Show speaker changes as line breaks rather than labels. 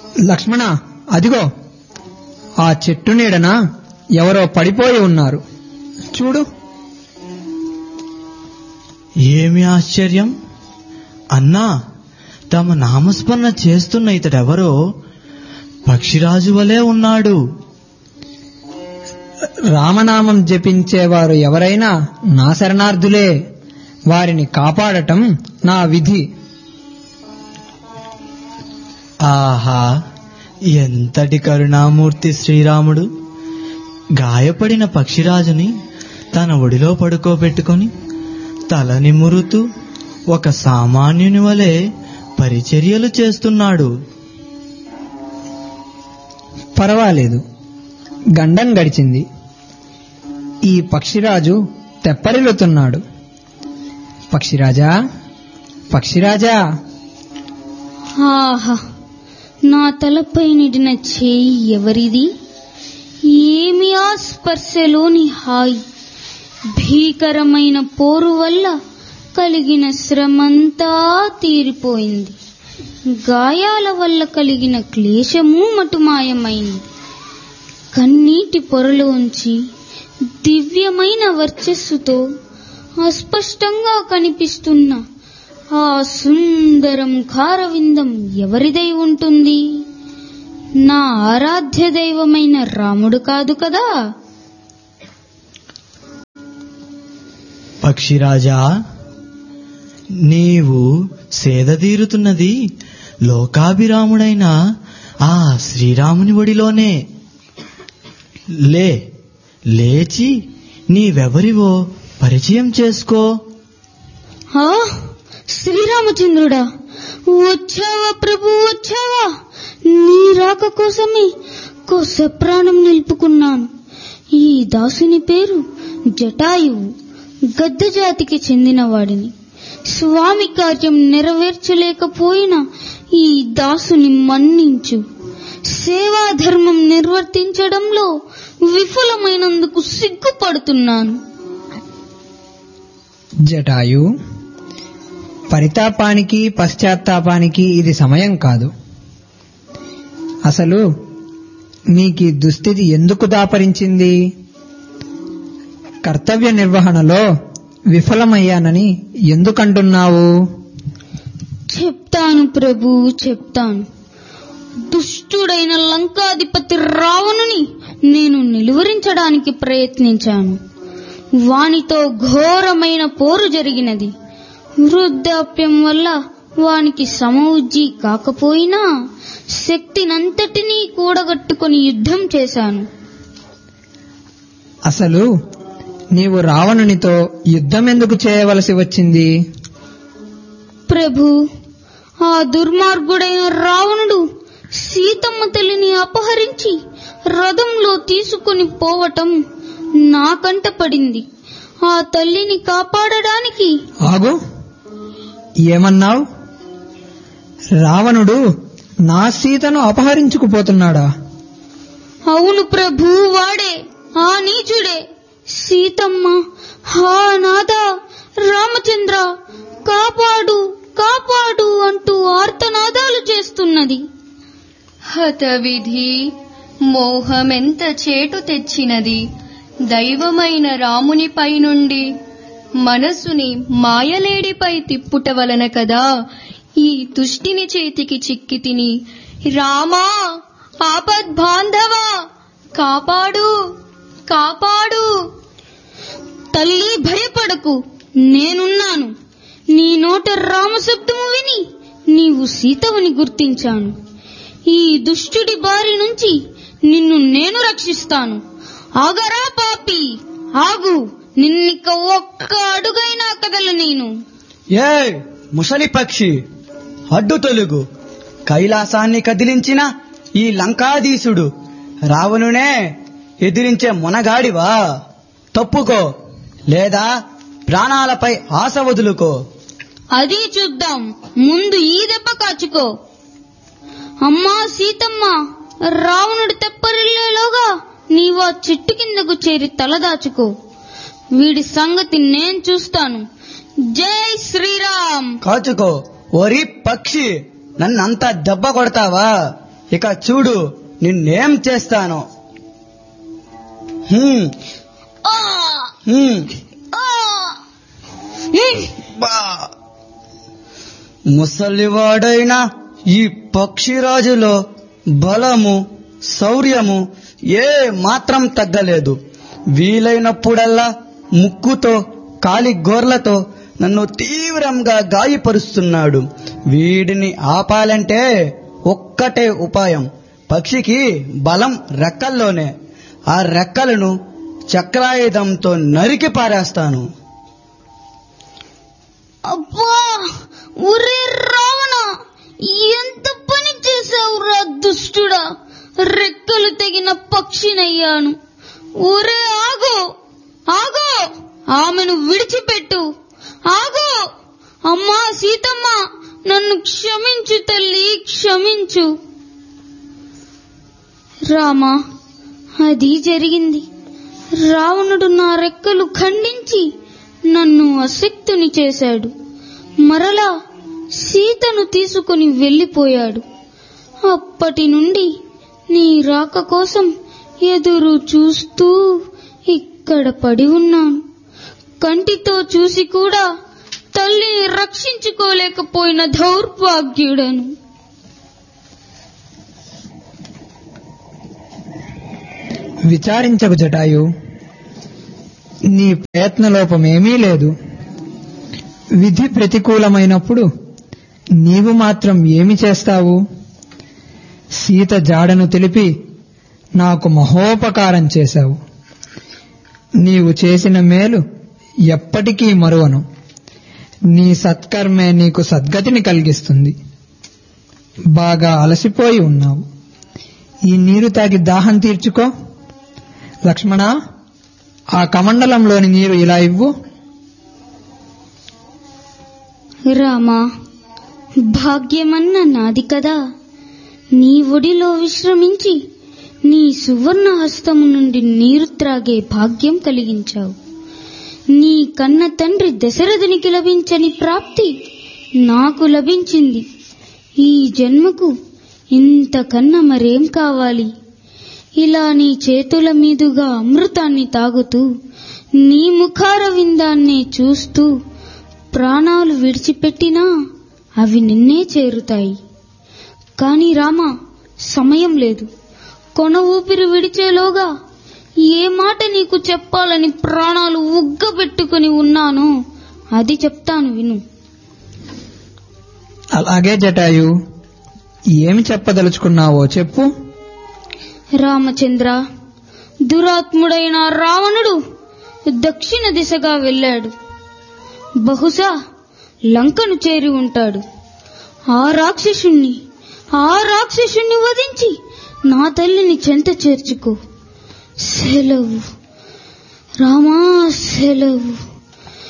లక్ష్మణ అదిగో ఆ చెట్టు నీడన ఎవరో పడిపోయి ఉన్నారు చూడు
ఏమి ఆశ్చర్యం అన్నా తమ నామస్మరణ చేస్తున్న ఇతడెవరో పక్షిరాజు వలె ఉన్నాడు
రామనామం జపించేవారు ఎవరైనా నా శరణార్థులే వారిని కాపాడటం నా విధి
ఆహా ఎంతటి కరుణామూర్తి శ్రీరాముడు గాయపడిన పక్షిరాజుని తన ఒడిలో పడుకోబెట్టుకొని తల నిమురుతూ ఒక సామాన్యుని వలె పరిచర్యలు చేస్తున్నాడు
పర్వాలేదు గండం గడిచింది ఈ పక్షిరాజు తెప్పరిల్లుతున్నాడు పక్షిరాజా పక్షిరాజా
ఆహా నా తలపై నిడిన చేయి ఎవరిది ఏమి ఆ స్పర్శలోని హాయి భీకరమైన పోరు వల్ల కలిగిన శ్రమంతా తీరిపోయింది గాయాల వల్ల కలిగిన క్లేశము మటుమాయమైంది కన్నీటి పొరలోంచి దివ్యమైన వర్చస్సుతో అస్పష్టంగా కనిపిస్తున్న ఆ సుందరం కారవిందం ఎవరిదై ఉంటుంది నా ఆరాధ్య దైవమైన రాముడు కాదు కదా
పక్షిరాజా నీవు సేదతీరుతున్నది లోకాభిరాముడైన ఆ శ్రీరాముని ఒడిలోనే లే లేచి నీవెవరివో పరిచయం చేసుకో
ఆ శ్రీరామచంద్రుడా వచ్చావా ప్రభు వచ్చావా నీ రాక కోసమే కొస ప్రాణం నిలుపుకున్నాను ఈ దాసుని పేరు జటాయువు గద్ద జాతికి చెందినవాడిని స్వామి కార్యం నెరవేర్చలేకపోయిన ఈ దాసుని మన్నించు సేవా ధర్మం నిర్వర్తించడంలో విఫలమైనందుకు సిగ్గుపడుతున్నాను
జటాయు పరితాపానికి పశ్చాత్తాపానికి ఇది సమయం కాదు అసలు నీకీ దుస్థితి ఎందుకు దాపరించింది కర్తవ్య నిర్వహణలో విఫలమయ్యానని ఎందుకంటున్నావు
చెప్తాను ప్రభు చెప్తాను దుష్టుడైన లంకాధిపతి రావణుని నేను నిలువరించడానికి ప్రయత్నించాను వానితో ఘోరమైన పోరు జరిగినది వృద్ధాప్యం వల్ల వానికి సమవుజ్జి కాకపోయినా శక్తినంతటినీ కూడగట్టుకొని యుద్ధం చేశాను
అసలు నీవు రావణునితో యుద్ధం ఎందుకు చేయవలసి వచ్చింది
ప్రభు ఆ దుర్మార్గుడైన రావణుడు సీతమ్మ తల్లిని అపహరించి రథంలో తీసుకుని పోవటం నా కంట పడింది ఆ తల్లిని కాపాడడానికి
ఆగు ఏమన్నావు రావణుడు నా సీతను అపహరించుకుపోతున్నాడా
అవును ప్రభు వాడే ఆ నీచుడే సీతమ్మ హా నాథ రామచంద్ర కాపాడు కాపాడు అంటూ ఆర్తనాదాలు చేస్తున్నది
హతవిధి మోహమెంత చేటు తెచ్చినది దైవమైన రామునిపై నుండి మనసుని మాయలేడిపై తిప్పుట వలన కదా ఈ తుష్టిని చేతికి చిక్కి తిని రామా ఆపద్బాంధవా కాపాడు కాపాడు
తల్లి భయపడకు నేనున్నాను నీ నోట రామశబ్దము విని నీవు సీతవని గుర్తించాను ఈ దుష్టుడి బారి నుంచి నిన్ను నేను రక్షిస్తాను ఆగరా పాపి ఆగు నిన్నిక ఒక్క అడుగైనా కదలు నేను
ఏ ముసలి పక్షి అడ్డు తొలుగు కైలాసాన్ని కదిలించిన ఈ లంకాధీశుడు రావణునే ఎదిరించే మొనగాడివా తప్పుకో లేదా ప్రాణాలపై ఆశ వదులుకో
అది చూద్దాం ముందు ఈ దెబ్బ కాచుకో అమ్మా సీతమ్మ రావణుడు తెప్పరిల్లేలోగా నీవు ఆ చెట్టు కిందకు చేరి తలదాచుకో వీడి సంగతి నేను చూస్తాను జై శ్రీరామ్
కాచుకో ఓరి పక్షి నన్నంత దెబ్బ కొడతావా ఇక చూడు నిన్నేం చేస్తాను హ్మ్,
ఆ!
హ్మ్.
ఆ! హ్మ్!
బా ముసలివాడైన ఈ పక్షిరాజులో బలము శౌర్యము ఏ మాత్రం తగ్గలేదు వీలైనప్పుడల్లా ముక్కుతో కాలి గోర్లతో నన్ను తీవ్రంగా గాయపరుస్తున్నాడు వీడిని ఆపాలంటే ఒక్కటే ఉపాయం పక్షికి బలం రెక్కల్లోనే ఆ రెక్కలను చక్రాయుధంతో నరికి పారేస్తాను
అబ్బా ఒరే రావణ ఎంత పని చేశావురా దుష్టుడా రెక్కలు తెగిన పక్షినయ్యాను ఒరే ఆగు ఆగు ఆమెను విడిచిపెట్టు ఆగు అమ్మా సీతమ్మ నన్ను క్షమించు తల్లి క్షమించు రామా అది జరిగింది రావణుడు నా రెక్కలు ఖండించి నన్ను అశక్తుని చేశాడు మరలా సీతను తీసుకుని వెళ్ళిపోయాడు అప్పటి నుండి నీ రాక కోసం ఎదురు చూస్తూ ఇక్కడ పడి ఉన్నాను కంటితో చూసి కూడా తల్లిని రక్షించుకోలేకపోయిన దౌర్భాగ్యుడను
విచారించకు జటాయు నీ ప్రయత్నలోపమేమీ లేదు విధి ప్రతికూలమైనప్పుడు నీవు మాత్రం ఏమి చేస్తావు సీత జాడను తెలిపి నాకు మహోపకారం చేశావు నీవు చేసిన మేలు ఎప్పటికీ మరువను నీ సత్కర్మే నీకు సద్గతిని కలిగిస్తుంది బాగా అలసిపోయి ఉన్నావు ఈ నీరు తాగి దాహం తీర్చుకో లక్ష్మణ ఆ కమండలంలోని నీరు ఇలా ఇవ్వు
రామా భాగ్యమన్న నాది కదా నీ ఒడిలో విశ్రమించి నీ సువర్ణ హస్తము నుండి నీరు త్రాగే భాగ్యం కలిగించావు నీ కన్న తండ్రి దశరథునికి లభించని ప్రాప్తి నాకు లభించింది ఈ జన్మకు ఇంతకన్నా మరేం కావాలి ఇలా నీ చేతుల మీదుగా అమృతాన్ని తాగుతూ నీ ముఖార విందాన్నే చూస్తూ ప్రాణాలు విడిచిపెట్టినా అవి నిన్నే చేరుతాయి కాని రామా సమయం లేదు కొన ఊపిరి విడిచేలోగా ఏ మాట నీకు చెప్పాలని ప్రాణాలు ఉగ్గబెట్టుకుని ఉన్నానో అది చెప్తాను విను
అలాగే జటాయు ఏమి చెప్పదలుచుకున్నావో చెప్పు
రామచంద్ర దురాత్ముడైన రావణుడు దక్షిణ దిశగా వెళ్ళాడు బహుశా లంకను చేరి ఉంటాడు ఆ రాక్షసుణ్ణి ఆ రాక్షసుణ్ణి వధించి నా తల్లిని చెంత చేర్చుకో సెలవు రామా సెలవు